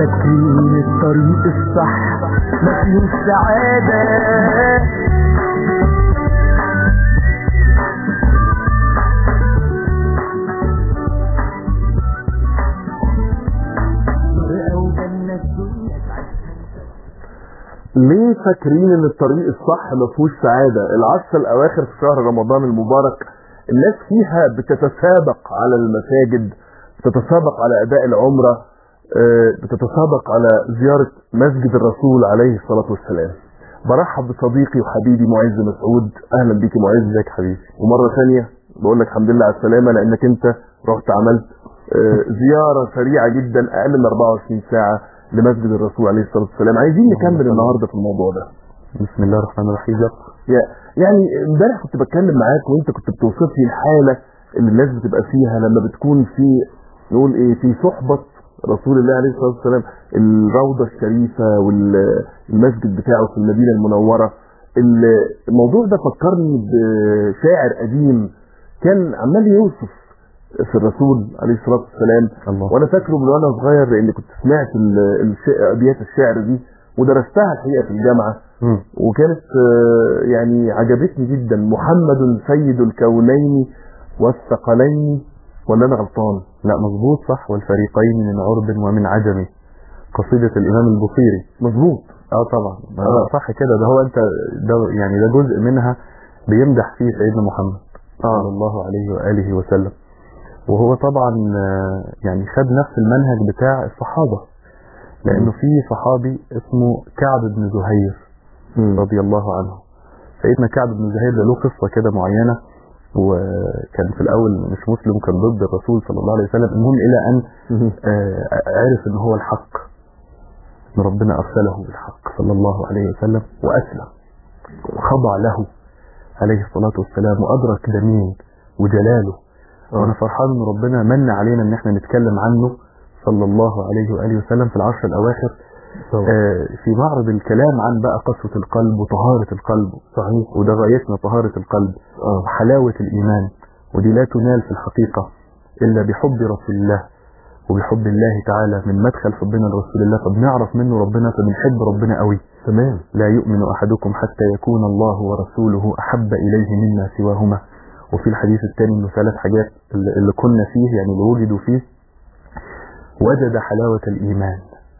فاكرين الطريق الصح ما فيهوش سعادة ليه فاكرين ان الطريق الصح ما فيهوش سعاده العشر الاواخر في شهر رمضان المبارك الناس فيها بتتسابق على المساجد بتتسابق على اداء العمره آه، بتتسابق على زياره مسجد الرسول عليه الصلاه والسلام برحب بصديقي وحبيبي معز مسعود اهلا بيك يا معز ازيك حبيبي ومره ثانيه بقول لك الحمد لله على السلامه لانك انت رحت عملت آه، زياره سريعه جدا اقل من 24 ساعه لمسجد الرسول عليه الصلاه والسلام عايزين نكمل النهارده في الموضوع ده بسم الله الرحمن الرحيم يا- يعني امبارح كنت بتكلم معاك وانت كنت بتوصف لي الحاله اللي الناس بتبقى فيها لما بتكون في نقول ايه في صحبه رسول الله عليه الصلاه والسلام الروضه الشريفه والمسجد بتاعه في المدينه المنوره ال- الموضوع ده فكرني بشاعر قديم كان عمال يوصف في الرسول عليه الصلاه والسلام الله وانا فاكره من وانا صغير لان كنت سمعت ال- الش- ابيات الشعر دي ودرستها الحقيقه في الجامعه مم. وكانت آه، يعني عجبتني جدا محمد سيد الكونين والثقلين ولا انا غلطان لا مظبوط صح والفريقين من عرب ومن عجم قصيدة الإمام البصيري مظبوط اه طبعا آه. آه. صح كده ده هو انت ده يعني ده جزء منها بيمدح فيه سيدنا محمد آه. صلى الله عليه وآله وسلم وهو طبعا آه، يعني خد نفس المنهج بتاع الصحابة لأنه في صحابي اسمه كعب بن زهير رضي الله عنه سيدنا كعب بن زهير ده له قصة كده معينة وكان في الأول مش مسلم كان ضد الرسول صلى الله عليه وسلم المهم إلى أن آه، عرف ان هو الحق ان ربنا ارسله بالحق صلى الله عليه وسلم واسلم وخضع له عليه الصلاة والسلام وادرك ده مين وجلاله وانا فرحان ان ربنا من علينا ان احنا نتكلم عنه صلى الله عليه وآله وسلم في العشر الاواخر آه، في معرض الكلام عن بقى قسوة القلب وطهارة القلب صحيح وده غايتنا طهارة القلب آه. وحلاوة الإيمان ودي لا تنال في الحقيقة إلا بحب رسول الله وبحب الله تعالى من مدخل حبنا لرسول الله فبنعرف منه ربنا فبنحب ربنا قوي تمام لا يؤمن أحدكم حتى يكون الله ورسوله أحب إليه مما سواهما وفي الحديث الثاني انه ثلاث حاجات اللي اللي كنا فيه يعني اللي وجدوا فيه وجد حلاوة الإيمان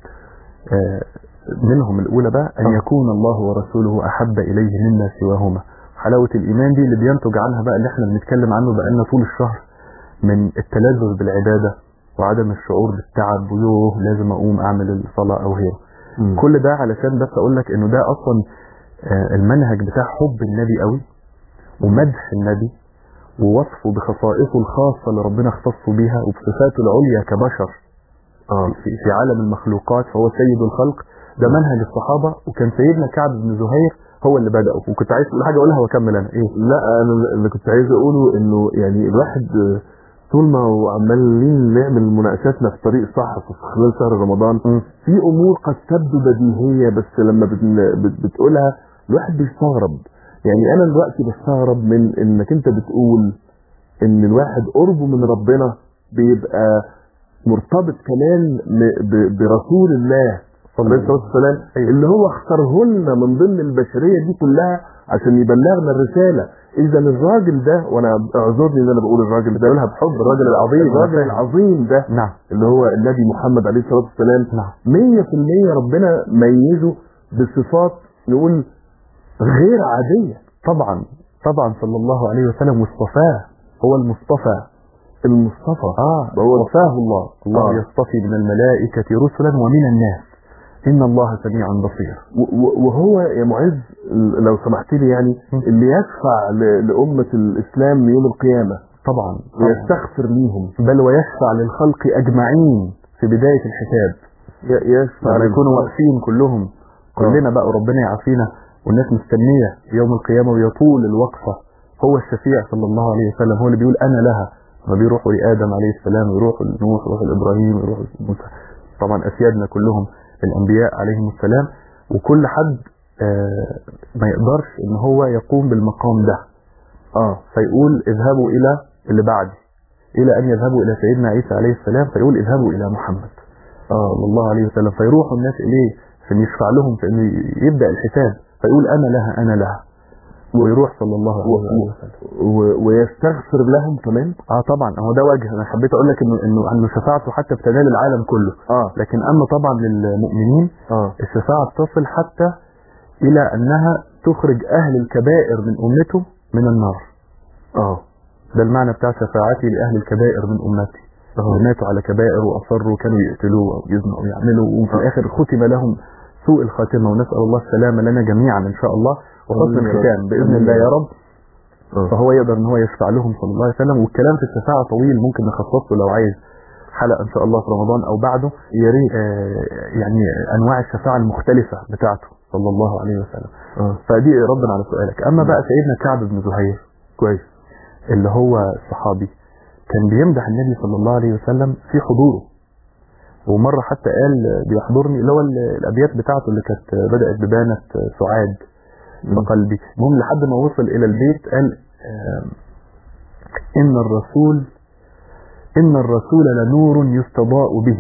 آه، منهم الأولى بقى أن آه. يكون الله ورسوله أحب إليه مما سواهما حلاوة الإيمان دي اللي بينتج عنها بقى اللي احنا بنتكلم عنه بقالنا طول الشهر من التلذذ بالعبادة وعدم الشعور بالتعب ويوه لازم أقوم أعمل الصلاة أو غيره مم. كل ده علشان بس أقول لك إنه ده أصلا آه، المنهج بتاع حب النبي قوي ومدح النبي ووصفه بخصائصه الخاصة اللي ربنا اختصه بيها وبصفاته العليا كبشر اه في, في عالم المخلوقات فهو سيد الخلق ده منهج الصحابة وكان سيدنا كعب بن زهير هو اللي بدأه وكنت عايز تقول حاجة أقولها وأكمل أنا إيه لا انا اللي كنت عايز اقوله انه يعني الواحد آه، طول ما هو عمالين نعمل مناقشاتنا في طريق صح في خلال شهر رمضان مم. في امور قد تبدو بديهيه بس لما بت- بت- بتقولها الواحد بيستغرب يعني انا دلوقتي بستغرب من انك انت بتقول ان الواحد قربه من ربنا بيبقى مرتبط كمان م- ب- برسول الله عليه الصلاه والسلام اللي هو اختاره لنا من ضمن البشريه دي كلها عشان يبلغنا الرساله اذا الراجل ده وانا اعذرني ان انا بقول الراجل ده بقولها بحب الراجل العظيم الراجل العظيم ده نعم اللي هو النبي محمد عليه الصلاه والسلام نعم 100% ربنا ميزه بصفات نقول غير عاديه طبعا طبعا صلى الله عليه وسلم واصطفاه هو المصطفى المصطفى آه هو اصطفاه الله الله آه. يصطفي من الملائكة رسلا ومن الناس إن الله سميع بصير و- و- وهو يا معز لو سمحت لي يعني م. اللي يشفع ل- لأمة الإسلام يوم القيامة طبعا ويستغفر ليهم بل ويشفع للخلق أجمعين في بداية الحساب ي- يشفع لما يكونوا للخلق. واقفين كلهم كلنا بقى وربنا يعافينا والناس مستنية يوم القيامة ويطول الوقفة هو الشفيع صلى الله عليه وسلم هو اللي بيقول أنا لها ما بيروحوا لآدم عليه السلام ويروحوا لنوح ويروحوا لإبراهيم ويروحوا لموسى طبعا أسيادنا كلهم الأنبياء عليهم السلام وكل حد آه ما يقدرش إن هو يقوم بالمقام ده اه فيقول اذهبوا إلى اللي بعدي إلى أن يذهبوا إلى سيدنا عيسى عليه السلام فيقول اذهبوا إلى محمد اه صلى الله عليه وسلم فيروحوا الناس إليه عشان يشفع لهم في إنه يبدأ الحساب فيقول أنا لها أنا لها ويروح صلى الله عليه و- وسلم و- ويستغفر لهم كمان اه طبعا هو ده وجه انا حبيت اقول لك انه انه انه شفاعته حتى بتنال العالم كله اه لكن اما طبعا للمؤمنين اه الشفاعه تصل حتى الى انها تخرج اهل الكبائر من امته من النار اه ده المعنى بتاع شفاعتي لاهل الكبائر من امتي اه اللي ماتوا على كبائر واصروا كانوا يقتلوا او يزنوا او يعملوا وفي الاخر ختم لهم سوء الخاتمه ونسال الله السلامه لنا جميعا ان شاء الله وحسن آمين يا رب. الختام باذن آمين الله يا يا رب اه فهو يقدر ان هو يشفع لهم صلى الله عليه وسلم والكلام في الشفاعه طويل ممكن نخصصه لو عايز حلقه ان شاء الله في رمضان او بعده يا ريت آه، يعني انواع الشفاعه المختلفه بتاعته صلى الله عليه وسلم اه فدي ردا على سؤالك اما بقى سيدنا كعب بن زهير كويس اللي هو الصحابي كان بيمدح النبي صلى الله عليه وسلم في حضوره ومره حتى قال بيحضرني اللي هو ال- الابيات بتاعته اللي كانت بدات ببانت سعاد بقلبي المهم لحد ما وصل الى البيت قال آم، ان الرسول ان الرسول لنور يستضاء به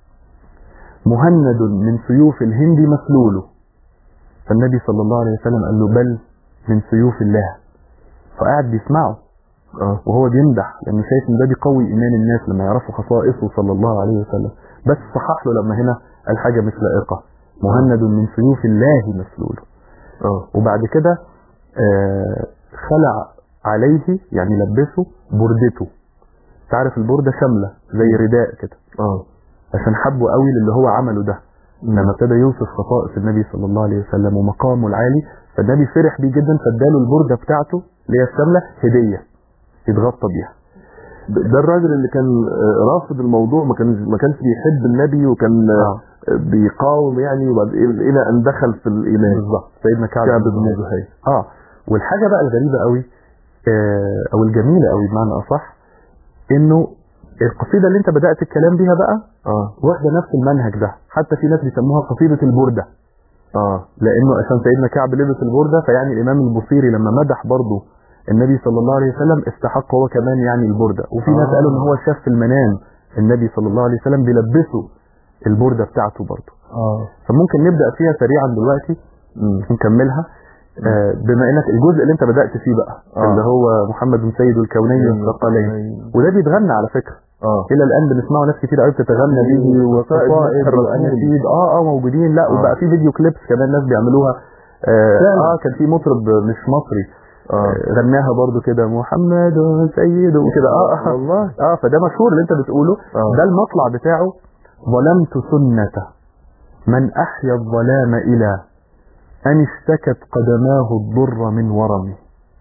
مهند من سيوف الهند مسلول فالنبي صلى الله عليه وسلم قال له بل من سيوف الله فقاعد بيسمعه اه وهو بيمدح لانه شايف ان ده بيقوي ايمان الناس لما يعرفوا خصائصه صلى الله عليه وسلم بس صحح له لما هنا قال حاجه مش لائقه مهند من سيوف الله مسلول اه وبعد كده آه، خلع عليه يعني لبسه بردته تعرف البردة شاملة زي رداء كده اه عشان حبه قوي للي هو عمله ده لما ابتدى يوصف خصائص النبي صلى الله عليه وسلم ومقامه العالي فالنبي فرح بيه جدا فاداله البردة بتاعته اللي هي الشاملة هدية يتغطى بيها ده الراجل اللي كان آه، رافض الموضوع ما كانش ما كانش بيحب النبي وكان آه، آه. بيقاوم يعني وبعد الى ان دخل في الايمان بالظبط سيدنا كعب, كعب بن بن زهير. زهير اه والحاجة بقى الغريبة قوي آه او الجميلة قوي بمعنى اصح انه القصيدة اللي انت بدأت الكلام بيها بقى اه واخدة نفس المنهج ده حتى في ناس بيسموها قصيدة البردة اه لانه عشان سيدنا كعب لبس البردة فيعني الامام البصيري لما مدح برضه النبي صلى الله عليه وسلم استحق هو كمان يعني البردة وفي ناس آه. قالوا ان هو شاف في المنام النبي صلى الله عليه وسلم بيلبسه البردة بتاعته برضه اه فممكن نبدأ فيها سريعا دلوقتي مم. نكملها آه، بما انك الجزء اللي انت بدأت فيه بقى آه. اللي هو محمد سيد الكونين والثقلين وده بيتغنى على فكرة اه الى الان بنسمعه ناس كتير قوي بتتغنى به وقصائد وقصائد الرسول. والاناشيد اه اه موجودين لا آه. وبقى في فيديو كليبس كمان ناس بيعملوها اه, فعلا. آه كان في مطرب مش مصري اه آه، غناها برضو كده محمد سيد وكده اه اه والله اه فده مشهور اللي انت بتقوله آه. ده المطلع بتاعه ظلمت سنة من أحيا الظلام إلى أن اشتكت قدماه الضر من ورم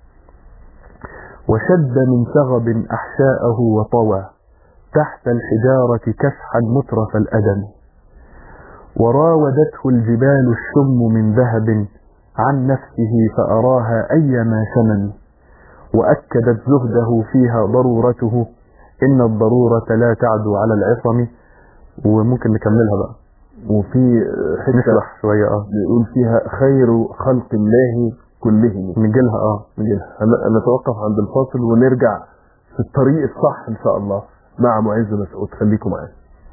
وشد من ثغب أحشاءه وطوى تحت الحجارة كسحا مترف الأدم وراودته الجبال الشم من ذهب عن نفسه فأراها أيما شمن وأكدت زهده فيها ضرورته إن الضرورة لا تعدو على العصم وممكن نكملها بقى وفي حته نشرح شوية اه بيقول فيها خير خلق الله كلهم نجيلها اه هن- نتوقف عند الفاصل ونرجع في الطريق الصح ان شاء الله مع معز مسعود خليكم معانا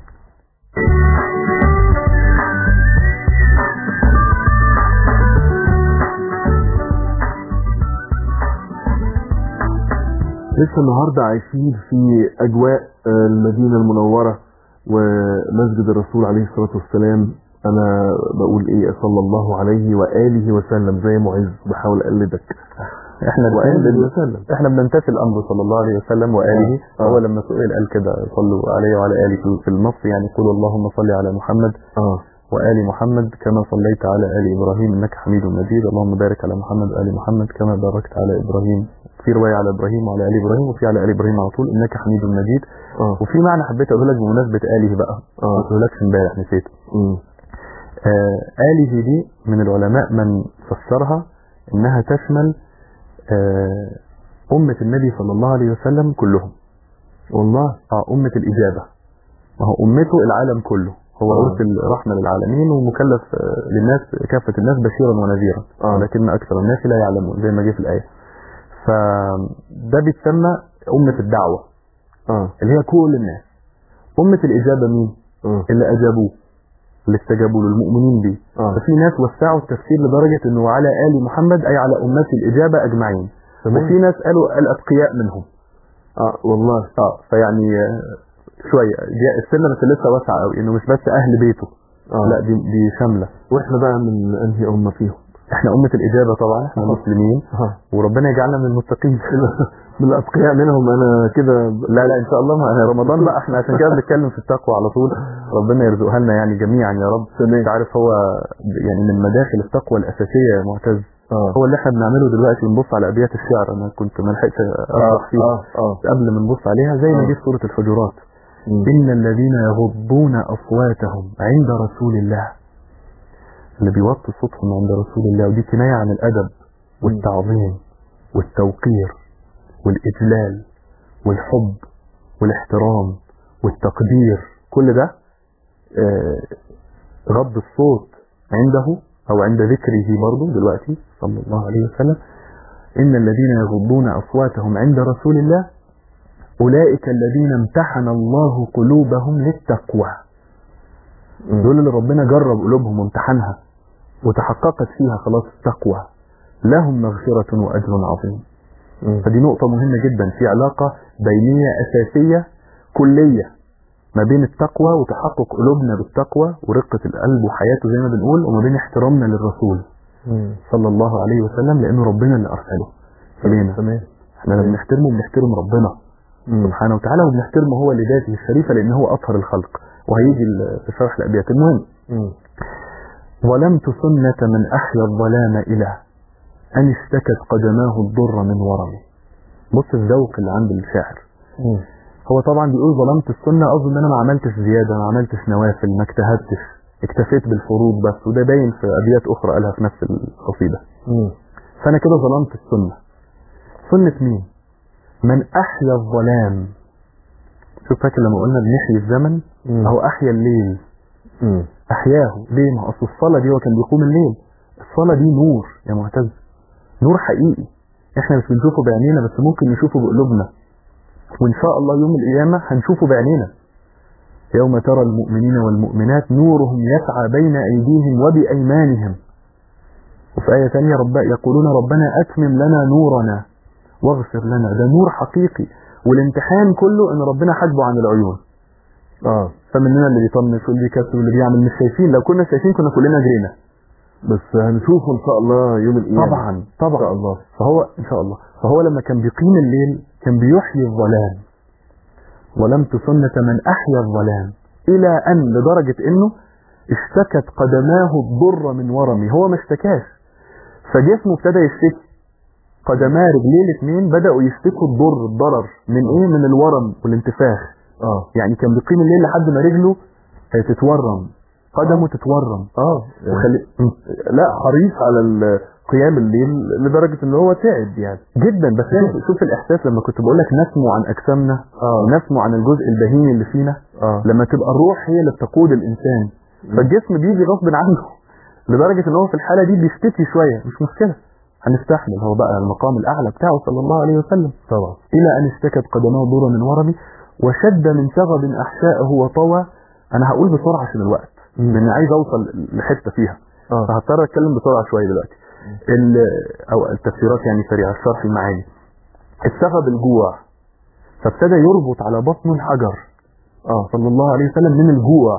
لسه النهارده عايشين في اجواء آه، المدينه المنوره ومسجد الرسول عليه الصلاه والسلام انا بقول ايه صلى الله عليه واله وسلم زي معز بحاول اقلدك احنا الآن واله بن... وسلم احنا بنمتثل امره صلى الله عليه وسلم واله آه. هو لما سئل قال كده صلوا عليه وعلى اله في- في النص يعني قول اللهم صل على محمد اه وآل محمد كما صليت على آل إبراهيم إنك حميد مجيد اللهم بارك على محمد وآل محمد كما باركت على إبراهيم في رواية على إبراهيم وعلى آل إبراهيم وفي على آل إبراهيم على طول إنك حميد مجيد اه وفي معنى حبيت أقول لك بمناسبة آله بقى آه. ما قلتلكش امبارح نسيته مم. آه آله دي من العلماء من فسرها إنها تشمل آه أمة النبي صلى الله عليه وسلم كلهم والله اه أمة الإجابة ما هو أمته العالم كله هو آه. أرسل رحمة للعالمين ومكلف آه، للناس كافة الناس بشيرا ونذيرا آه. ولكن أكثر الناس لا يعلمون زي ما جه في الآية فده بيتسمى أمة الدعوة اه اللي هي كل الناس أمة الإجابة مين؟ اه اللي اجابوه اللي استجابوا له المؤمنين به اه ففي ناس وسعوا التفسير لدرجة انه على آل محمد اي على امتي الاجابة اجمعين تمام. وفي ناس قالوا الاتقياء منهم اه والله اه فيعني آه، شوية دي السنة بس لسه واسعة قوي انه مش بس اهل بيته اه لا دي دي شاملة واحنا بقى من انهي امه فيهم احنا امة الاجابة طبعا احنا آه. مسلمين اه وربنا يجعلنا من المتقين من الاتقياء منهم انا كده لا لا ان شاء الله ما رمضان بقى احنا عشان كده بنتكلم في التقوى على طول ربنا يرزقها لنا يعني جميعا يا رب انت عارف هو يعني من مداخل التقوى الاساسيه يا معتز اه هو اللي احنا بنعمله دلوقتي نبص على ابيات الشعر انا كنت ما لحقتش اشرح فيها اه اه قبل ما نبص عليها زي ما آه. دي في سوره الحجرات مم. ان الذين يغضون اصواتهم عند رسول الله اللي بيوطوا صوتهم عند رسول الله ودي كنايه عن الادب والتعظيم والتوقير والاجلال والحب والاحترام والتقدير كل ده آه، غض الصوت عنده او عند ذكره برضه دلوقتي صلى الله عليه وسلم ان الذين يغضون اصواتهم عند رسول الله اولئك الذين امتحن الله قلوبهم للتقوى مم. دول اللي ربنا جرب قلوبهم وامتحنها وتحققت فيها خلاص التقوى لهم مغفرة وأجر عظيم مم. فدي نقطة مهمة جدا في علاقة بينية أساسية كلية ما بين التقوى وتحقق قلوبنا بالتقوى ورقة القلب وحياته زي ما بنقول وما بين احترامنا للرسول مم. صلى الله عليه وسلم لأنه ربنا اللي أرسله إلينا تمام احنا لما بنحترمه بنحترم ربنا مم. سبحانه وتعالى وبنحترمه هو لذاته الشريفة لأنه هو أطهر الخلق وهيجي ال- في شرح الأبيات المهم مم. ظلمت سنة من أحيا الظلام إلى أن اشتكت قدماه الضر من ورمي بص الذوق اللي عند الشاعر مم. هو طبعا بيقول ظلمت السنة قصده ان انا ما عملتش زيادة ما عملتش نوافل ما اجتهدتش اكتفيت بالفروض بس وده باين في ابيات اخرى قالها في نفس القصيدة مم. فانا كده ظلمت السنة سنة مين من احيا الظلام شوف فاكر لما قلنا بنحيي الزمن مم. اهو احيا الليل مم. احياه ليه ما اصل الصلاة دي هو كان بيقوم الليل الصلاة دي نور يا معتز نور حقيقي احنا مش بنشوفه بعينينا بس ممكن نشوفه بقلوبنا وان شاء الله يوم القيامة هنشوفه بعينينا يوم ترى المؤمنين والمؤمنات نورهم يسعى بين ايديهم وبايمانهم وفي آية ثانية رب يقولون ربنا أتمم لنا نورنا واغفر لنا ده نور حقيقي والامتحان كله ان ربنا حجبه عن العيون اه فمننا اللي بيطنش واللي بيكسر واللي بيعمل مش شايفين لو كنا شايفين كنا كلنا جرينا بس هنشوفه ان شاء الله يوم القيامة طبعا ان طبعا شاء الله فهو ان شاء الله فهو لما كان بيقيم الليل كان بيحيي الظلام ظلمت سنة من احيا الظلام الى ان لدرجة انه اشتكت قدماه الضر من ورمي هو ما اشتكاش فجسمه ابتدى يشتكي قدماه رجليه الاثنين بدأوا يشتكوا الضر الضرر من ايه من الورم والانتفاخ اه يعني كان بيقيم الليل لحد ما رجله آه، تتورم قدمه تتورم اه وخلي... لا حريص على ال- قيام الليل لدرجة ان هو تعب يعني جدا بس شوف, شوف الاحساس لما كنت بقول لك نسمو عن اجسامنا اه ونسمو عن الجزء البهيمي اللي فينا اه لما تبقى الروح هي اللي بتقود الانسان فالجسم بيجي غصب عنه لدرجة ان هو في الحالة دي بيشتكي شوية مش مشكلة هنستحمل هو بقى المقام الاعلى بتاعه صلى الله عليه وسلم طبعا الى ان اشتكت قدماه ضر من ورمي وشد من شغب احشائه وطوى انا هقول بسرعة عشان الوقت مم. لان عايز اوصل لحتة فيها اه فهضطر اتكلم بسرعه شويه دلوقتي ال- او التفسيرات يعني سريعه الشرح المعاني استغب الجوع فابتدى يربط على بطنه الحجر اه صلى الله عليه وسلم من الجوع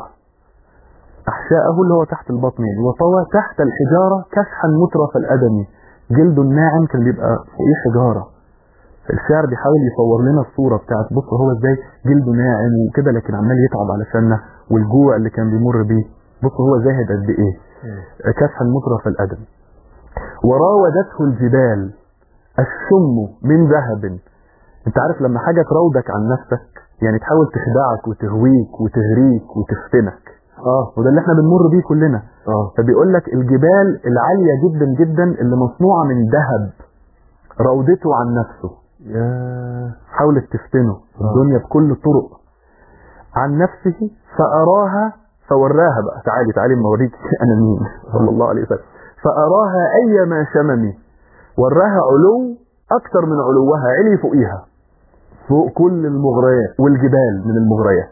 احشاءه اللي هو تحت البطن يعني وطوى تحت الحجاره كشحا مترف الادم جلده الناعم كان بيبقى فوقيه حجاره الشاعر بيحاول يصور لنا الصوره بتاعت بص هو ازاي جلده ناعم وكده لكن عمال يتعب علشاننا والجوع اللي كان بيمر بيه بص هو زاهد قد ايه كشحا مترف الأدم وراودته الجبال الشم من ذهب انت عارف لما حاجة تراودك عن نفسك يعني تحاول تخدعك وتهويك وتهريك وتفتنك اه وده اللي احنا بنمر بيه كلنا اه فبيقول لك الجبال العالية جدا جدا اللي مصنوعة من ذهب راودته عن نفسه يا حاولت تفتنه آه. الدنيا بكل الطرق عن نفسه فأراها فوراها بقى تعالي تعالي ما اوريك انا مين صلى الله عليه وسلم فأراها أيما شممي وراها علو أكثر من علوها علي فوقيها فوق كل المغريات والجبال من المغريات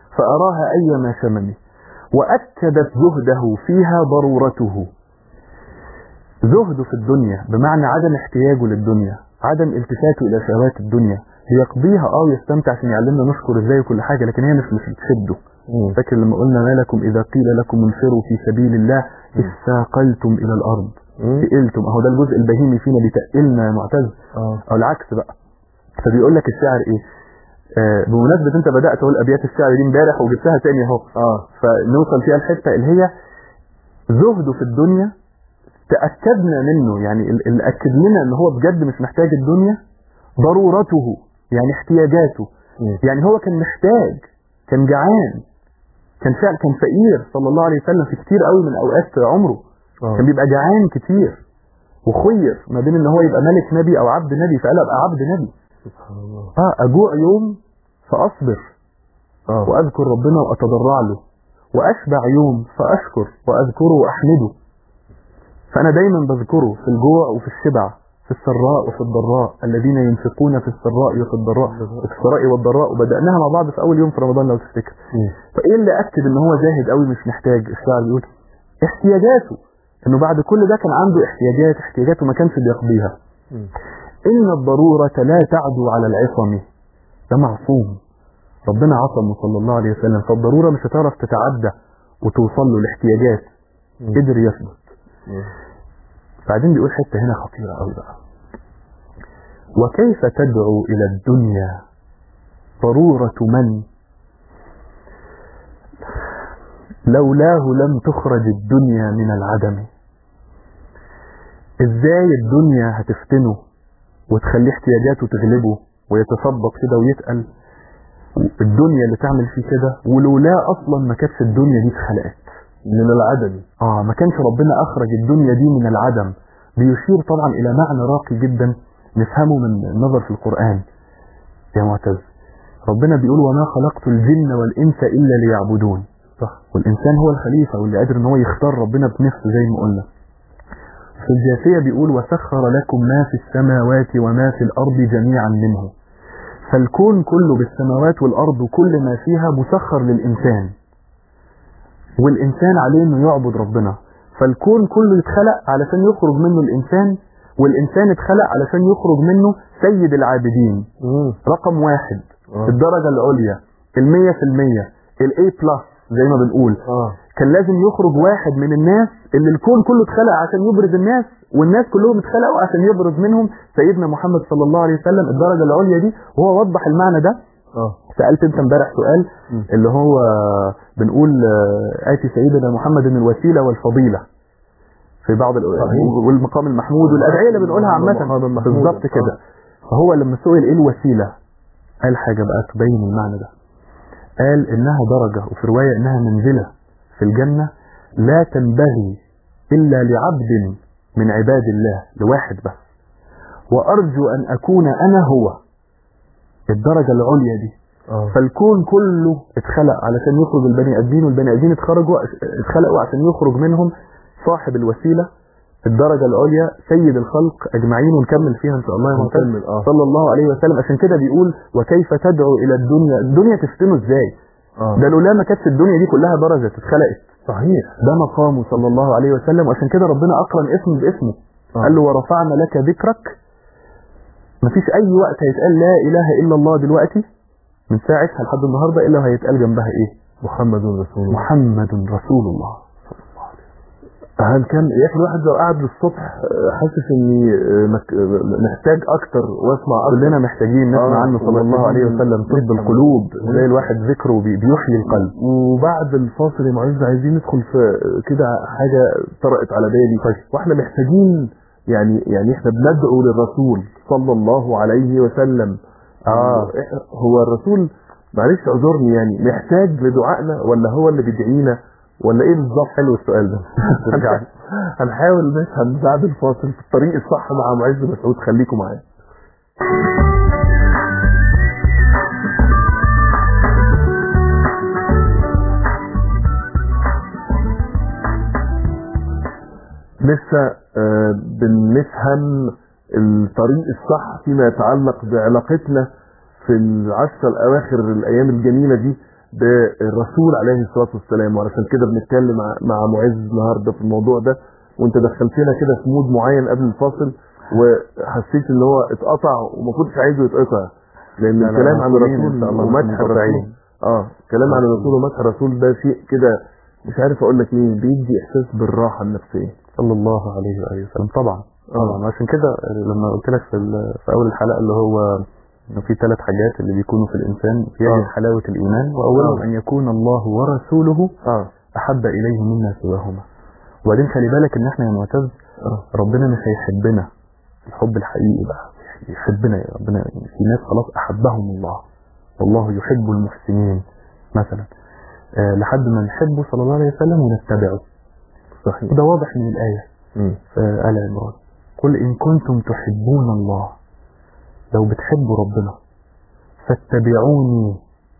فأراها أيما شمم وأكدت زهده فيها ضرورته زهده في الدنيا بمعنى عدم احتياجه للدنيا عدم التفاته إلى شهوات الدنيا بيقضيها اه ويستمتع عشان يعلمنا نشكر ازاي وكل حاجة لكن هي مش مش بتشده فاكر لما قلنا ما لكم إذا قيل لكم انفروا في سبيل الله استاقلتم إلى الأرض تقلتم اهو ده الجزء البهيمي فينا بيتقلنا يا معتز اه او العكس بقى فبيقول لك الشاعر ايه آه بمناسبة انت بدأت تقول ابيات الشعر دي امبارح وجبتها تاني اهو اه فنوصل فيها الحتة اللي هي زهده في الدنيا تأكدنا منه يعني ال- اللي أكد لنا ان هو بجد مش محتاج الدنيا ضرورته يعني احتياجاته مم. يعني هو كان محتاج كان جعان كان فعلا كان فقير صلى الله عليه وسلم في كتير قوي من اوقات عمره اه كان بيبقى جعان كتير وخير ما بين ان هو يبقى ملك نبي او عبد نبي فقال ابقى عبد نبي سبحان الله اه اجوع يوم فاصبر اه واذكر ربنا واتضرع له واشبع يوم فاشكر واذكره واحمده فانا دايما بذكره في الجوع وفي الشبع في السراء وفي الضراء الذين ينفقون في السراء وفي الضراء وفي السراء والضراء وبدأناها مع بعض في اول يوم في رمضان لو تفتكر مم. فايه اللي اكد ان هو زاهد قوي مش محتاج الشاعر بيقول احتياجاته انه بعد كل ده كان عنده احتياجات احتياجاته ما كانش بيقضيها مم. ان الضرورة لا تعدو على العصم ده معصوم ربنا عصمه صلى الله عليه وسلم فالضرورة مش هتعرف تتعدى وتوصل له الاحتياجات مم. قدر يثبت مم. بعدين بيقول حتة هنا خطيرة قوي بقى وكيف تدعو إلى الدنيا ضرورة من لولاه لم تخرج الدنيا من العدم ازاي الدنيا هتفتنه وتخليه احتياجاته تغلبه ويتثبط كده ويتقل الدنيا اللي تعمل فيه كده ولولا اصلا ما كانتش الدنيا دي اتخلقت من العدم اه ما كانش ربنا اخرج الدنيا دي من العدم بيشير طبعا الى معنى راقي جدا نفهمه من النظر في القرآن يا معتز ربنا بيقول وما خلقت الجن والانس الا ليعبدون صح والانسان هو الخليفة واللي قادر ان هو يختار ربنا بنفسه زي ما قلنا في الجاثية بيقول وسخر لكم ما في السماوات وما في الارض جميعا منه فالكون كله بالسماوات والارض وكل ما فيها مسخر للانسان والإنسان عليه إنه يعبد ربنا فالكون كله يتخلق علشان يخرج منه الإنسان والإنسان اتخلق علشان يخرج منه سيد العابدين مم. رقم واحد آه. في الدرجة العليا المية في المية الاي بلس زي ما بنقول اه كان لازم يخرج واحد من الناس اللي الكون كله اتخلق عشان يبرز الناس والناس كلهم اتخلقوا عشان يبرز منهم سيدنا محمد صلى الله عليه وسلم الدرجة العليا دي وهو وضح المعنى ده اه سألت انت امبارح سؤال مم. اللي هو بنقول آه، آتي سيدنا محمد من الوسيلة والفضيلة في بعض ال- صحيح. والمقام المحمود والأدعية اللي بنقولها المقام عامة المحمود. بالظبط كده فهو لما سئل ايه الوسيلة قال حاجة بقى تبين المعنى ده قال انها درجة وفي رواية انها منزلة في الجنة لا تنبغي الا لعبد من عباد الله لواحد بس وارجو ان اكون انا هو الدرجة العليا دي اه فالكون كله اتخلق علشان يخرج البني ادمين والبني ادمين اتخرجوا اتخلقوا عشان يخرج منهم صاحب الوسيله الدرجه العليا سيد الخلق اجمعين ونكمل فيها ان شاء الله يا معتز نكمل، آه. صلى الله عليه وسلم عشان كده بيقول وكيف تدعو الى الدنيا الدنيا تفتنه ازاي اه ده لولا ما كانتش الدنيا دي كلها درجه اتخلقت صحيح ده مقامه صلى الله عليه وسلم وعشان كده ربنا اقرن اسمه باسمه آه. قال له ورفعنا لك ذكرك مفيش اي وقت هيتقال لا اله الا الله دلوقتي من ساعتها لحد النهارده الا وهيتقال جنبها ايه محمد رسول الله محمد رسول الله هل كان يا اخي الواحد لو قعد للصبح آه، حاسس اني آه، مك- آه، محتاج اكتر واسمع اكتر كلنا محتاجين نسمع آه، عنه صلى الله عليه وسلم طب نفهم. القلوب زي الواحد ذكره بي- بيحيي القلب وبعد الفاصل يا معز عايزين ندخل في كده حاجه طرقت على بالي واحنا محتاجين يعني يعني احنا بندعو للرسول صلى الله عليه وسلم آه. إح- هو الرسول معلش اعذرني يعني محتاج لدعائنا ولا هو اللي بيدعينا ولا ايه بالظبط حلو السؤال ده ترجع لي. هنحاول نفهم بعد الفاصل في الطريق الصح مع معز مسعود خليكم معايا لسه آه، بنفهم الطريق الصح فيما يتعلق بعلاقتنا في العشرة الأواخر الأيام الجميلة دي بالرسول عليه الصلاه والسلام وعلشان كده بنتكلم مع- مع معز النهارده في الموضوع ده وانت دخلتنا كده في مود معين قبل الفاصل وحسيت ان هو اتقطع وما كنتش عايزه يتقطع لان لا، لا، الكلام عن مسؤولين إن الرسول شاء الله ومدح نكون الرسول متابعين. اه كلام عن الرسول ومدح الرسول ده شيء كده مش عارف اقول لك ايه بيدي احساس بالراحه النفسيه صلى الله عليه وآله وسلم طبعا طبعا عشان كده لما قلت لك في, ال- في اول الحلقه اللي هو انه في ثلاث حاجات اللي بيكونوا في الانسان يجد آه. حلاوه الايمان واولهم آه. ان يكون الله ورسوله اه احب اليه مما سواهما وبعدين خلي بالك ان احنا يا معتز اه ربنا مش هيحبنا الحب الحقيقي بقى يحبنا يا ربنا يعني في ناس خلاص احبهم الله والله يحب المحسنين مثلا آه لحد ما نحبه صلى الله عليه وسلم ونتبعه صحيح وده واضح من الايه مم. في آل عمران قل إن كنتم تحبون الله لو بتحبوا ربنا فاتبعوني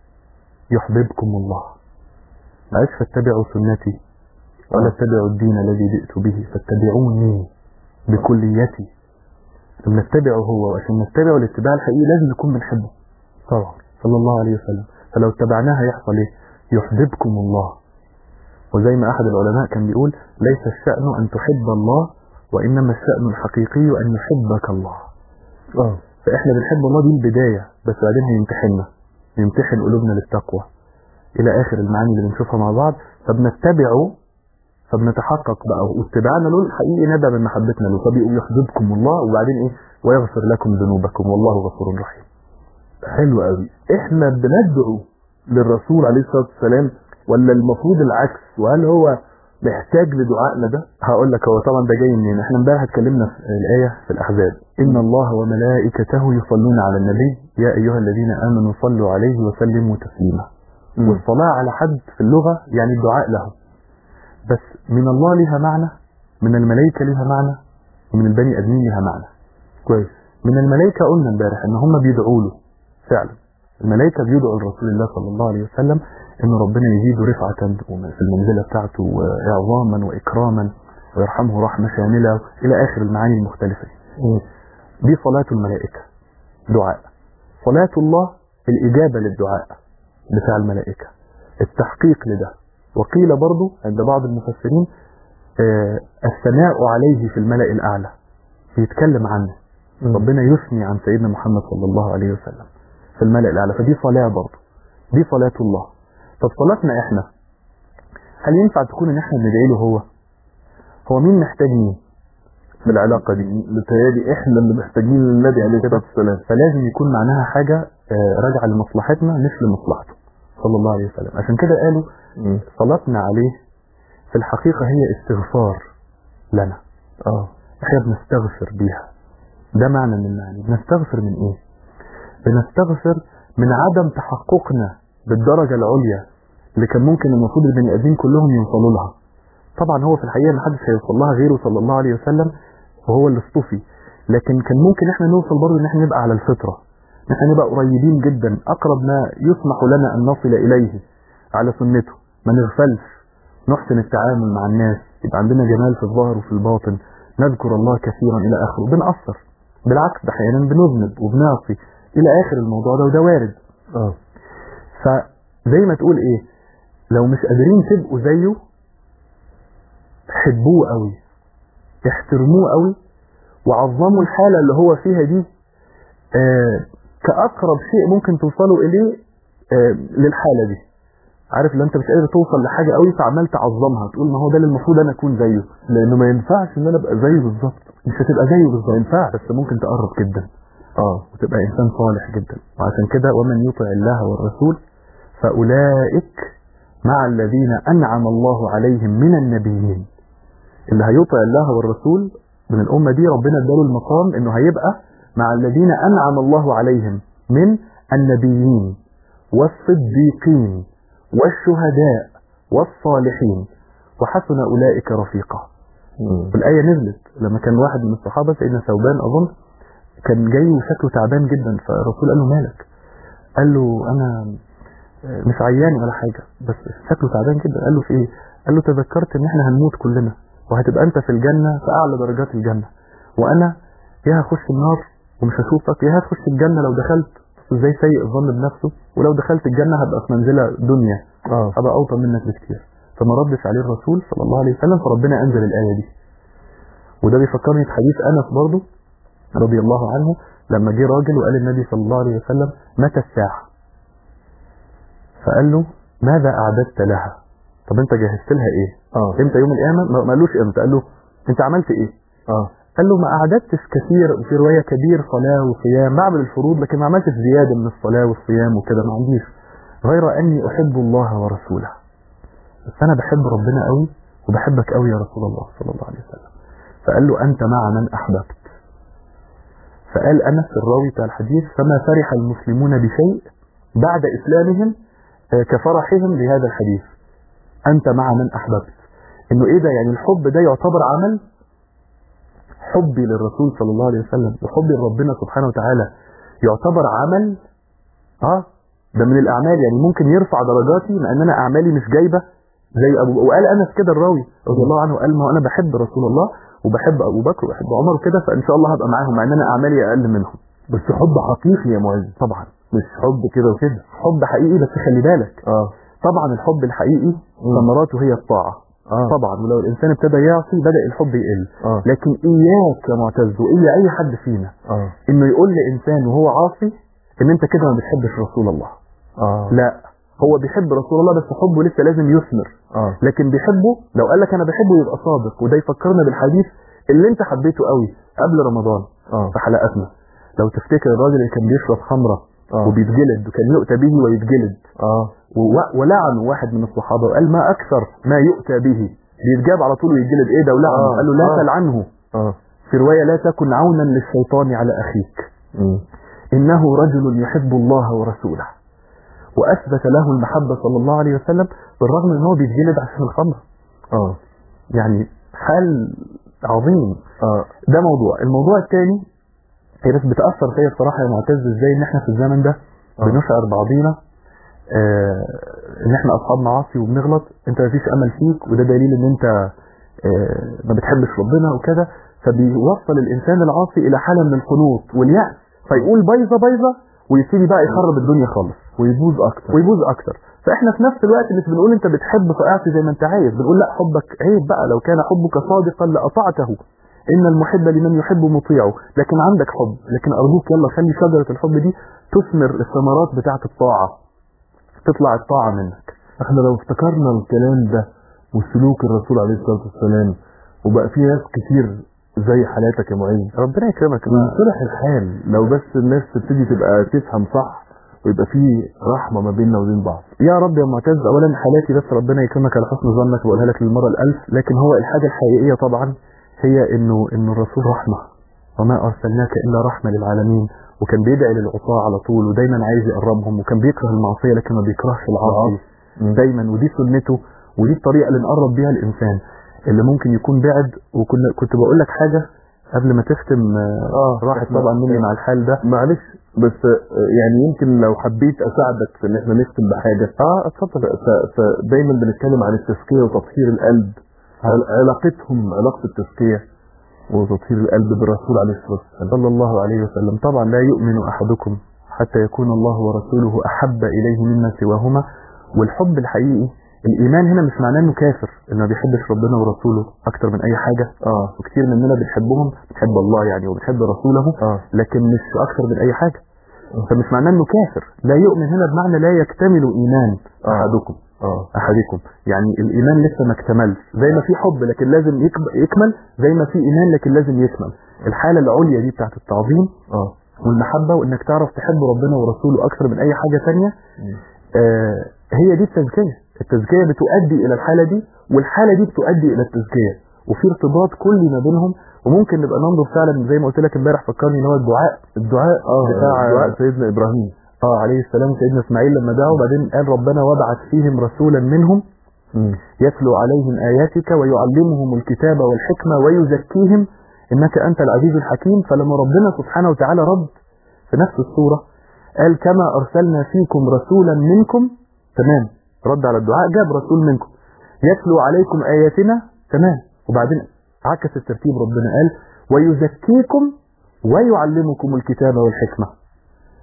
يحببكم الله ما قالش فاتبعوا سنتي ولا آه. اتبعوا الدين الذي جئت به فاتبعوني بكليتي لما نتبعه هو وعشان نتبعه الاتباع الحقيقي لازم نكون بنحبه طبعا صلى الله عليه وسلم فلو اتبعناه هيحصل ايه يحببكم الله وزي ما أحد العلماء كان بيقول ليس الشأن أن تحب الله وإنما الشأن الحقيقي أن يحبك الله اه فإحنا بنحب الله دي البداية بس بعدين هيمتحننا يمتحن قلوبنا للتقوى إلى آخر المعاني اللي بنشوفها مع بعض فبنتبعه فبنتحقق بقى واتباعنا له الحقيقي نبع من محبتنا له فبيقول يحببكم الله وبعدين إيه ويغفر لكم ذنوبكم والله غفور رحيم حلو قوي احنا بندعو للرسول عليه الصلاه والسلام ولا المفروض العكس وهل هو محتاج لدعائنا ده هقول لك هو طبعا ده جاي منين احنا امبارح اتكلمنا في الآية في الأحزاب إن الله وملائكته يصلون على النبي يا أيها الذين آمنوا صلوا عليه وسلموا تسليما والصلاة على حد في اللغة يعني الدعاء له بس من الله لها معنى من الملائكة لها معنى ومن البني آدمين لها معنى كويس من الملائكة قلنا امبارح ان هم بيدعوا له فعلا الملائكة بيدعوا لرسول الله صلى الله عليه وسلم ان ربنا يزيده رفعة في المنزلة بتاعته وإعظاما وإكراما ويرحمه رحمة شاملة إلى آخر المعاني المختلفة دي صلاة الملائكة دعاء صلاة الله الإجابة للدعاء بتاع الملائكة التحقيق لده وقيل برضو عند بعض المفسرين آه الثناء عليه في الملأ الأعلى بيتكلم عنه ربنا يثني عن سيدنا محمد صلى الله عليه وسلم في الملأ الأعلى فدي صلاة برضو دي صلاة الله طب صلاتنا احنا هل ينفع تكون ان احنا بندعي له هو هو مين محتاج مين في العلاقه دي متهيألي احنا اللي محتاجين للنبي عليه الصلاه والسلام فلازم يكون معناها حاجة آه، راجعة لمصلحتنا مش لمصلحته صلى الله عليه وسلم عشان كده قالوا مم. صلاتنا عليه في الحقيقة هي استغفار لنا اه احنا بنستغفر بيها ده معنى من المعاني بنستغفر من ايه بنستغفر من عدم تحققنا بالدرجة العليا اللي كان ممكن المفروض البني ادمين كلهم يوصلوا لها طبعا هو في الحقيقة محدش هيوصل لها غيره صلى الله عليه وسلم وهو اللي اصطفي لكن كان ممكن احنا نوصل برضه ان احنا نبقى على الفطرة ان احنا نبقى قريبين جدا اقرب ما يسمح لنا ان نصل اليه على سنته ما نغفلش نحسن التعامل مع الناس يبقى عندنا جمال في الظاهر وفي الباطن نذكر الله كثيرا الى اخره بنقصر بالعكس ده احيانا بنذنب وبنعصي الى اخر الموضوع ده وده وارد اه فزي ما تقول ايه لو مش قادرين تبقوا زيه حبوه قوي احترموه قوي وعظموا الحالة اللي هو فيها دي آه كأقرب شيء ممكن توصلوا إليه آه للحالة دي عارف لو انت مش قادر توصل لحاجة قوي فعمال تعظمها تقول ما هو ده اللي المفروض انا اكون زيه لانه ما ينفعش ان انا ابقى زيه بالظبط مش هتبقى زيه بالظبط ما ينفعش بس ممكن تقرب جدا اه وتبقى انسان صالح جدا وعشان كده ومن يطع الله والرسول فاولئك مع الذين انعم الله عليهم من النبيين اللي هيطع الله والرسول من الامه دي ربنا اداله المقام انه هيبقى مع الذين انعم الله عليهم من النبيين والصديقين والشهداء والصالحين وحسن اولئك رفيقا مم. والآية نزلت لما كان واحد من الصحابة سيدنا ثوبان أظن كان جاي وشكله تعبان جدا فالرسول قال له مالك قال له أنا مش عيان ولا حاجة بس شكله تعبان جدا قال له في إيه قال له تذكرت إن إحنا هنموت كلنا وهتبقى أنت في الجنة في أعلى درجات الجنة وأنا يا هخش النار ومش هشوفك يا هتخش الجنة لو دخلت نفسه ازاي سيء الظن بنفسه ولو دخلت الجنه هبقى في منزله دنيا اه ابقى اوطى منك بكتير فما ردش عليه الرسول صلى الله عليه وسلم فربنا انزل الايه دي وده بيفكرني بحديث انس برضه رضي الله عنه لما جه راجل وقال النبي صلى الله عليه وسلم متى الساعه فقال له ماذا اعددت لها طب انت جهزت لها ايه اه امتى يوم القيامه ما ما قالوش امتى قال له انت عملت ايه اه قال له ما أعددتش كثير وفي رواية كبير صلاة وصيام بعمل الفروض لكن ما عملتش زيادة من الصلاة والصيام وكده ما عنديش غير أني أحب الله ورسوله بس أنا بحب ربنا قوي وبحبك قوي يا رسول الله صلى الله عليه وسلم فقال له أنت مع من أحببت فقال أنس الراوي بتاع الحديث فما فرح المسلمون بشيء بعد إسلامهم آه، كفرحهم بهذا الحديث أنت مع من أحببت إنه إيه ده يعني الحب ده يعتبر عمل حبي للرسول صلى الله عليه وسلم وحبي لربنا سبحانه وتعالى يعتبر عمل اه ده من الاعمال يعني ممكن يرفع درجاتي مع ان انا اعمالي مش جايبه زي ابو وقال انس كده الراوي رضي الله عنه قال ما هو انا بحب رسول الله وبحب ابو بكر وبحب عمر وكده فان شاء الله هبقى معاهم مع ان انا اعمالي اقل منهم بس حب حقيقي يا معز طبعا مش حب كده وكده حب حقيقي بس خلي بالك اه طبعا الحب الحقيقي ثمراته هي الطاعه اه طبعا ولو الانسان ابتدى يعصي بدا الحب يقل اه لكن اياك يا معتز والا اي حد فينا اه انه يقول لانسان وهو عاصي ان انت كده ما بتحبش رسول الله اه لا هو بيحب رسول الله بس حبه لسه لازم يثمر اه لكن بيحبه لو قال لك انا بحبه يبقى صادق وده يفكرنا بالحديث اللي انت حبيته قوي قبل رمضان اه في حلقاتنا لو تفتكر الراجل اللي كان بيشرب خمره اه وبيتجلد وكان يؤتى به ويتجلد اه و- ولعنه واحد من الصحابه وقال ما اكثر ما يؤتى به بيتجاب على طول ويتجلد ايه ده ولعنه آه، قال له لا آه. تلعنه اه في روايه لا تكن عونا للشيطان على اخيك مم. إنه رجل يحب الله ورسوله وأثبت له المحبة صلى الله عليه وسلم بالرغم أنه بيتجلد عشان الخمر اه يعني حال عظيم اه ده موضوع الموضوع الثاني هي بس بتأثر فيا بصراحة يا معتز ازاي ان احنا في الزمن ده آه. بنشعر بعضينا آه ان احنا اصحاب معاصي وبنغلط انت مفيش امل فيك وده دليل ان انت آه ما بتحبش ربنا وكده فبيوصل الانسان العاصي الى حالة من القنوط واليأس فيقول بايظة بايظة ويبتدي بقى يخرب الدنيا خالص ويبوظ اكتر ويبوظ اكتر فاحنا في نفس الوقت مش بنقول انت بتحب فاعطي زي ما انت عايز بنقول لا حبك عيب بقى لو كان حبك صادقا لاطعته ان المحب لمن يحب مطيعه لكن عندك حب لكن ارجوك يلا خلي شجره الحب دي تثمر الثمرات بتاعه الطاعه تطلع الطاعه منك احنا لو افتكرنا الكلام ده وسلوك الرسول عليه الصلاة والسلام وبقى في ناس كتير زي حالاتك يا معين ربنا يكرمك وينصلح الحال لو بس الناس تبتدي تبقى تفهم صح ويبقى في رحمة ما بيننا وبين بعض يا رب يا معتز اولا حالاتي بس ربنا يكرمك على حسن ظنك بقولها لك للمره الالف لكن هو الحاجه الحقيقيه طبعا هي انه انه الرسول رحمه وما ارسلناك الا رحمه للعالمين وكان بيدعي للعصاة على طول ودايما عايز يقربهم وكان بيكره المعصيه لكن ما بيكرهش العاصي مم. دايما ودي سنته ودي الطريقه اللي نقرب بيها الانسان اللي ممكن يكون بعد وكنا كنت بقول لك حاجه قبل ما تختم آه، اه راحت إحنا- طبعا مني مع الحال ده معلش بس آه، يعني يمكن لو حبيت اساعدك في ان احنا نختم بحاجة اه اتفضل ف- ف- فدايما بنتكلم عن التزكية وتطهير القلب عل- علاقتهم علاقة التزكية وتطهير القلب بالرسول عليه الصلاة والسلام صلى الله عليه وسلم طبعا لا يؤمن أحدكم حتى يكون الله ورسوله أحب إليه مما سواهما والحب الحقيقي الإيمان هنا مش معناه إنه كافر إنه ما بيحبش ربنا ورسوله أكتر من أي حاجة اه وكتير مننا بنحبهم بنحب الله يعني وبنحب رسوله اه لكن مش أكتر من أي حاجة فمش معناه إنه كافر لا يؤمن هنا بمعنى لا يكتمل إيمان آه. أحدكم اه أحدكم يعني الإيمان لسه ما اكتملش زي ما في حب لكن لازم يكب- يكمل زي ما في إيمان لكن لازم يكمل الحالة العليا دي بتاعت التعظيم اه والمحبة وإنك تعرف تحب ربنا ورسوله أكثر من أي حاجة تانية مم. آه هي دي التزكية التزكية بتؤدي إلى الحالة دي والحالة دي بتؤدي إلى التزكية وفي ارتباط كلي ما بينهم وممكن نبقى ننظر فعلا زي ما قلت لك امبارح فكرني ان هو الدعاء الدعاء اه بتاع- دعاء سيدنا ابراهيم اه عليه السلام سيدنا اسماعيل لما دعوا بعدين قال ربنا وابعث فيهم رسولا منهم مم. يتلو عليهم آياتك ويعلمهم الكتاب والحكمة ويزكيهم إنك أنت العزيز الحكيم فلما ربنا سبحانه وتعالى رد في نفس السورة قال كما أرسلنا فيكم رسولا منكم تمام رد على الدعاء جاب رسول منكم يتلو عليكم آياتنا تمام وبعدين عكس الترتيب ربنا قال ويزكيكم ويعلمكم الكتاب والحكمة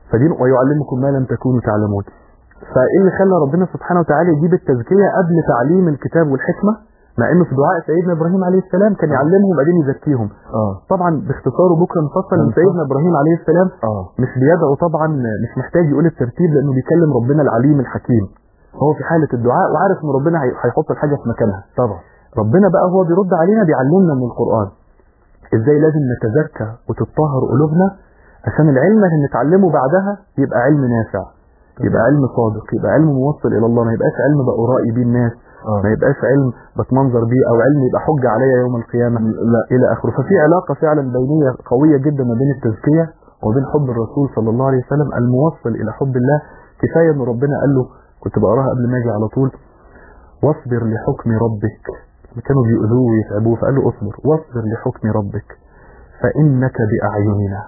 فدين ويعلمكم ما لم تكونوا تعلمون فايه اللي خلى ربنا سبحانه وتعالى يجيب التزكيه قبل تعليم الكتاب والحكمه مع انه في دعاء سيدنا ابراهيم عليه السلام كان يعلمهم وبعدين يزكيهم اه طبعا باختصار وبكره مفصل ان سيدنا ابراهيم عليه السلام اه مش بيدعو طبعا مش محتاج يقول الترتيب لانه بيكلم ربنا العليم الحكيم هو في حاله الدعاء وعارف ان ربنا هي- هيحط الحاجه في مكانها طبعا ربنا بقى هو بيرد علينا بيعلمنا من القرآن ازاي لازم نتزكى وتطهر قلوبنا عشان العلم اللي نتعلمه بعدها يبقى علم نافع يبقى علم صادق يبقى علم موصل الى الله ما يبقاش علم بقرائي بيه الناس اه ما يبقاش علم بتمنظر بيه او علم يبقى حجة عليا يوم القيامة لا الى اخره ففي علاقة فعلا بينية قوية جدا ما بين التزكية وبين حب الرسول صلى الله عليه وسلم الموصل الى حب الله كفاية ان ربنا قال له كنت بقراها قبل ما اجي على طول واصبر لحكم ربك كانوا بيؤذوه ويتعبوه فقال له اصبر واصبر لحكم ربك فانك باعيننا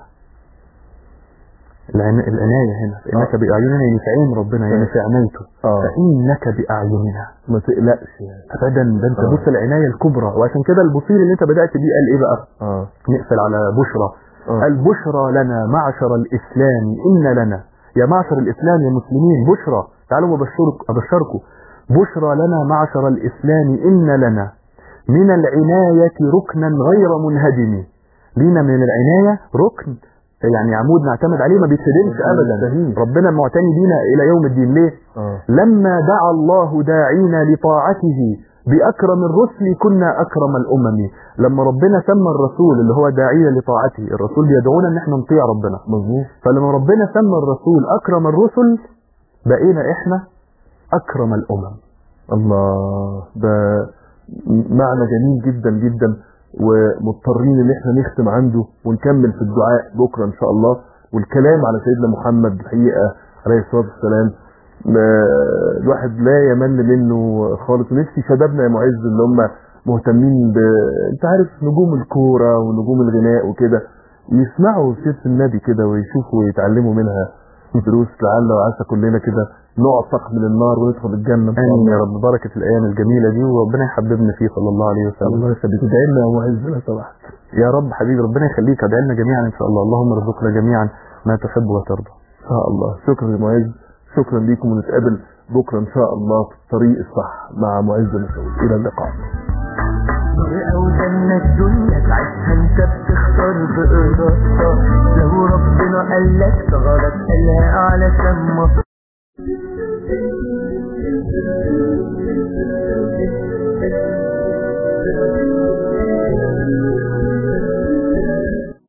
العنا- العناية هنا فانك آه. باعيننا يعني في عين ربنا يعني في عنايته اه فانك باعيننا ما تقلقش يعني ابدا ده انت آه. بص العنايه الكبرى وعشان كده البصير اللي انت بدات بيه قال ايه بقى اه نقفل على بشرى آه. قال بشرى لنا معشر الاسلام ان لنا يا معشر الاسلام يا مسلمين بشرى تعالوا ابشرك ابشركم بشرى لنا معشر الاسلام ان لنا من العنايه ركنا غير منهدم لينا من العنايه ركن يعني عمود نعتمد عليه ما بيتهدمش ابدا مستهين. ربنا معتني بينا الى يوم الدين ليه اه لما دعا الله داعينا لطاعته بأكرم الرسل كنا أكرم الأمم لما ربنا سمى الرسول اللي هو داعينا لطاعته الرسول بيدعونا ان احنا نطيع ربنا مظبوط فلما ربنا سمى الرسول أكرم الرسل بقينا احنا أكرم الأمم الله ده معنى جميل جدا جدا ومضطرين ان احنا نختم عنده ونكمل في الدعاء بكره ان شاء الله والكلام على سيدنا محمد الحقيقه عليه الصلاه والسلام ما- الواحد لا يمل منه خالص ونفسي شبابنا يا معز اللي هم مهتمين ب انت عارف نجوم الكوره ونجوم الغناء وكده يسمعوا سيره النبي كده ويشوفوا ويتعلموا منها دروس لعل وعسى كلنا كده نعتق من النار وندخل الجنه إن شاء آمين الله. يا رب بركة الأيام الجميلة دي وربنا يحببنا فيه صلى الله عليه وسلم الله يخليك ادعي لنا يا معز لو سمحت يا رب حبيبي ربنا يخليك ادعي لنا جميعا إن شاء الله اللهم ارزقنا جميعا ما تحب وترضى ان شاء الله شكرا يا معز شكرا ليكم ونتقابل بكره ان شاء الله في الطريق الصح مع معز مسعود الى اللقاء طريقة وجنة الدنيا تعيشها انت بتختار بإرادتها لو ربنا قالك تغلط قالها علشان مصر